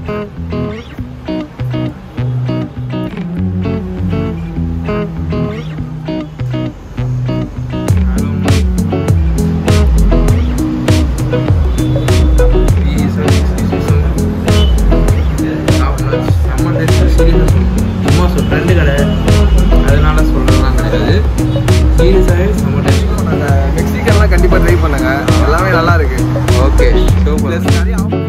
சும்மா சொல் ஃப்ரெண்டு கடை அதனால சொல்றதெல்லாம் கிடையாது சீரியஸாகவே செம்ம டேஸ்ட் நாங்கள் மெக்சிகன்லாம் கண்டிப்பாக ட்ரை பண்ணுங்க எல்லாமே நல்லா இருக்கு ஓகே சூப்பர் ப்ளஸ் நிறைய offer-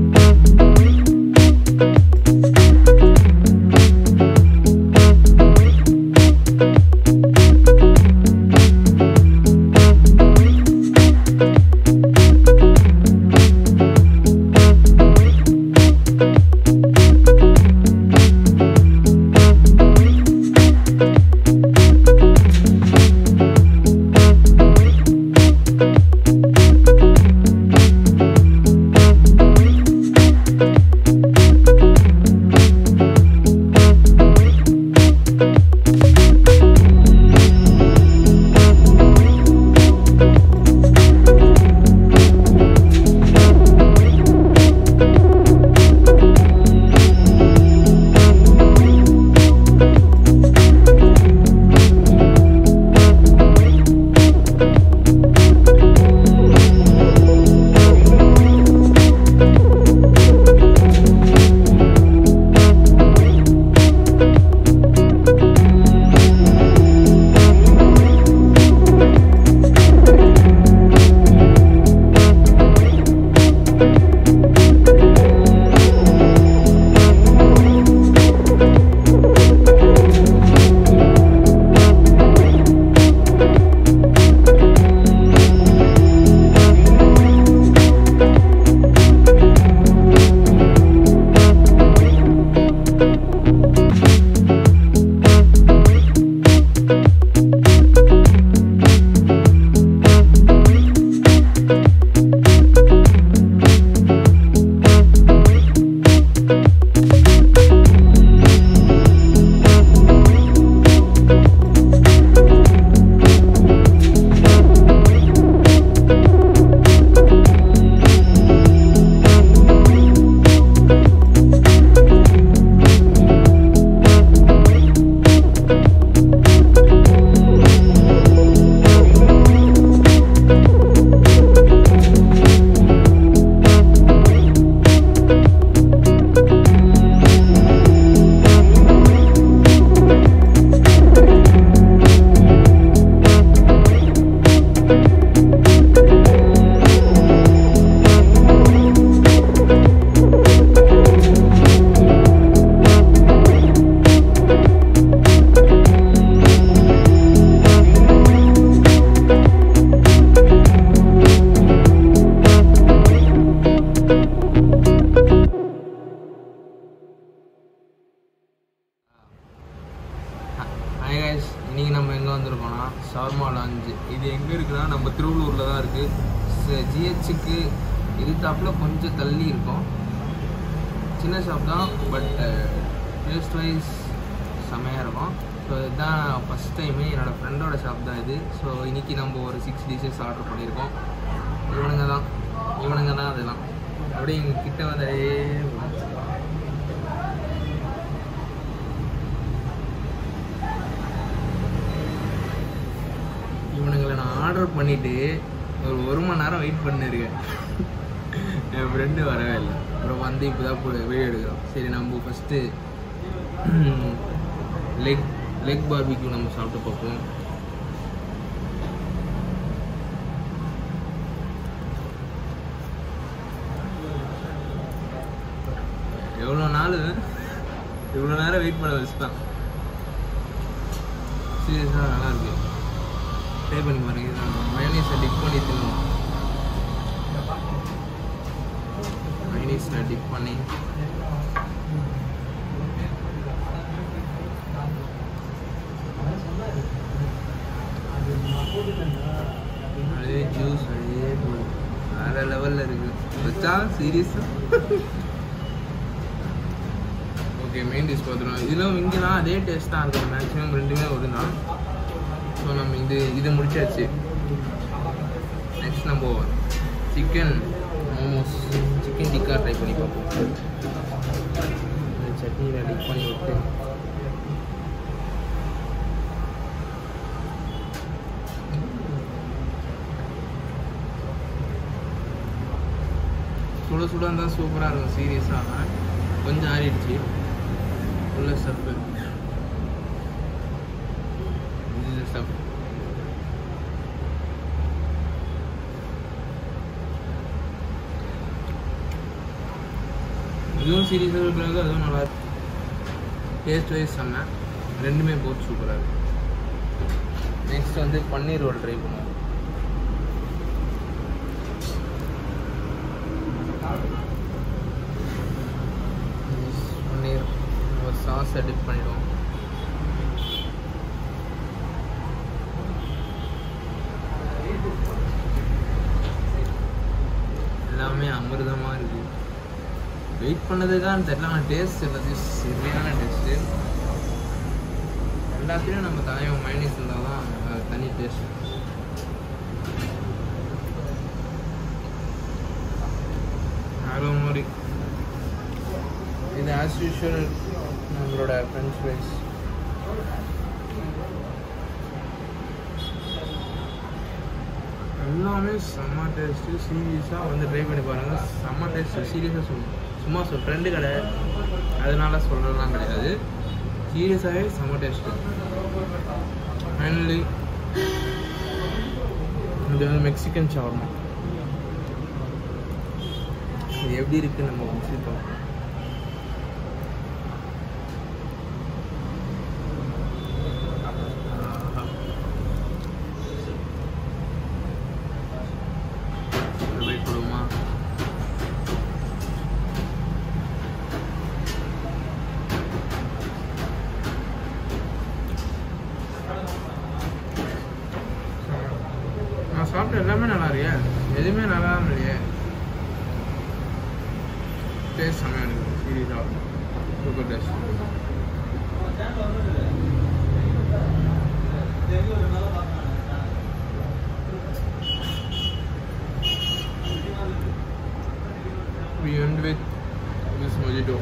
ஹாய் கைஸ் இன்னைக்கு நம்ம எங்கே வந்திருக்கோம்னா ஷவர்மா லாஞ்சு இது எங்கே இருக்குன்னா நம்ம திருவள்ளூரில் தான் இருக்குது ஜிஹெச்சுக்கு எதிர்த்தாப்புல கொஞ்சம் தள்ளி இருக்கும் சின்ன ஷாப் தான் பட் டேஸ்ட் வைஸ் செமையாக இருக்கும் ஸோ இதுதான் ஃபஸ்ட் டைமு என்னோடய ஃப்ரெண்டோட ஷாப் தான் இது ஸோ இன்னைக்கு நம்ம ஒரு சிக்ஸ் டிஷ்ஷஸ் ஆர்டர் பண்ணியிருக்கோம் இவனுங்க தான் இவனுங்க தான் அதெல்லாம் அப்படியே எங்கள் கிட்ட வந்து இவனுங்களை நான் ஆர்டர் பண்ணிட்டு ஒரு ஒரு மணி நேரம் வெயிட் பண்ணிருக்கேன் என் ஃப்ரெண்டு வரவே இல்லை அப்புறம் வந்து இப்போ தான் வீடியோ எடுக்கிறோம் சரி நம்ம ஃபஸ்ட்டு லெக் லெக் பார்பிக்யூ நம்ம சாப்பிட்டு பார்ப்போம் எவ்வளோ நாள் இவ்வளோ நேரம் வெயிட் பண்ண வச்சுதான் சீரியஸாக நல்லா இருக்கு ட்ரை பண்ணி பாருங்க இது நம்ம மயனீஸை டிப் பண்ணி தின்னுவோம் மயனீஸில் டிப் பண்ணி அதே ஜூஸ் அதே போல் வேற லெவலில் இருக்கு வச்சா சீரியஸாக ஓகே மெயின் டிஷ் பார்த்துருவோம் இதில் இங்கெல்லாம் அதே டேஸ்ட் தான் இருக்கும் மேக்ஸிமம் ரெண்டுமே ஒரு தான் ஸோ நம்ம இது இதை முடிச்சாச்சு நெக்ஸ்ட் நம்ம chicken momos chicken tikka try பண்ணி பார்ப்போம் இந்த சட்னியில் டிப் பண்ணி விட்டு சுட சுட இருந்தால் சூப்பராக இருக்கும் சீரியஸாக கொஞ்சம் ஆறிடுச்சு உள்ள ஸ்டஃப்பு இது ஸ்டஃப் இதுவும் சீரியஸாக இருக்கிறது அதுவும் நல்லா இருக்கு டேஸ்ட் வைஸ் செம்ம ரெண்டுமே போட்டு சூப்பராக இருக்கு நெக்ஸ்ட் வந்து பன்னீர் ரோல் ட்ரை பண்ணுவோம் பன்னீர் ஒரு சாஸை டிப் பண்ணிடுவோம் எல்லாமே அமிர்தமாக இருக்கு வெயிட் பண்ணதுக்கான்னு தெரியல ஆனால் டேஸ்ட் எல்லாத்தையும் சரியான டேஸ்ட்டு எல்லாத்துலேயும் நம்ம தலைவன் மைனஸ் இருந்தால் தான் அது தனி டேஸ்ட் ஹலோ மாதிரி இது ஆஸ் யூஷுவல் நம்மளோட ஃப்ரெஞ்ச் ஃப்ரைஸ் எல்லாமே செம்ம டேஸ்ட்டு சீரியஸாக வந்து ட்ரை பண்ணி பாருங்கள் செம்ம டேஸ்ட்டு சீரியஸாக சொல்லணும் சும்மா சொல் ஃப்ரெண்டு கடை அதனால சொல்கிறதுலாம் கிடையாது சீரியஸாகவே செம்ம டேஸ்ட்டு ஃபைனலி இது வந்து மெக்சிகன் ஷவர்மா இது எப்படி இருக்குன்னு நம்ம ருசி பார்ப்போம் ஆஹா. இது போய் கொடுமா நான் சாப்பிட்ட எல்லாமே நல்லா இருக்கே எதுவுமே நல்லா இல்லையே டேஸ்ட் செம்மையாக இருக்குது சீரியஸாக super taste We end with this mojito.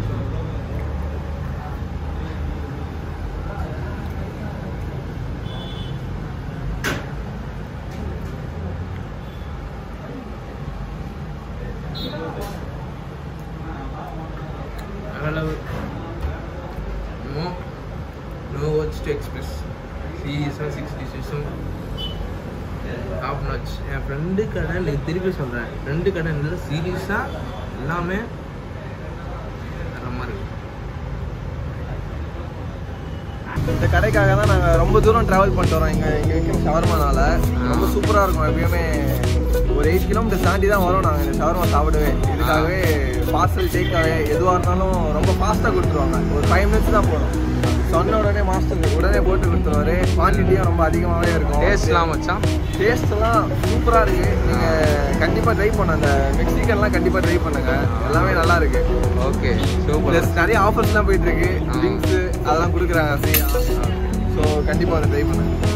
அளவு no no words to express சீரியஸாக சிக்ஸ் டிஷஸும் டாப் நாச் என் ஃப்ரெண்டு கடை இல்லை திருப்பி சொல்கிறேன் ஃப்ரெண்டு கடை இல்லை சீரியஸாக எல்லாமே வேற மாதிரி இருக்கு இந்த கடைக்காக தான் நாங்கள் ரொம்ப தூரம் ட்ராவல் பண்ணிட்டு வரோம் இங்கே இங்கே விற்கிற ஷவர்மானால ரொம்ப சூப்பராக இருக்கும் எப்பயுமே ஒரு எயிட் கிலோமீட்டர் தாண்டி தான் வரோம் நாங்கள் இந்த ஷவர்மா சாப்பிடவே இதுக்காகவே பார்சல் டேக்காவே எதுவாக இருந்தாலும் ரொம்ப ஃபாஸ்ட்டாக கொடுத்துருவாங்க ஒரு ஃபைவ் மினிட்ஸ் தான் போகிறோம் சொன்ன உடனே மாஸ்டர் உடனே போட்டு கொடுத்துருவாரு குவான்டிட்டியும் ரொம்ப அதிகமாகவே இருக்கும் டேஸ்ட்லாம் மச்சான் டேஸ்ட்லாம் சூப்பராக இருக்கு நீங்கள் கண்டிப்பாக ட்ரை பண்ண அந்த மெக்சிகன்லாம் கண்டிப்பாக ட்ரை பண்ணுங்க எல்லாமே நல்லா இருக்கு ஓகே சூப்பர் ப்ளஸ் நிறைய ஆஃபர்ஸ்லாம் போயிட்டு இருக்கு ஆ. ட்ரிங்க்ஸு அதெல்லாம் கொடுக்குறாங்க ஃப்ரீயாக ஸோ கண்டிப்பாக அதை ட்ரை பண்ணுங்க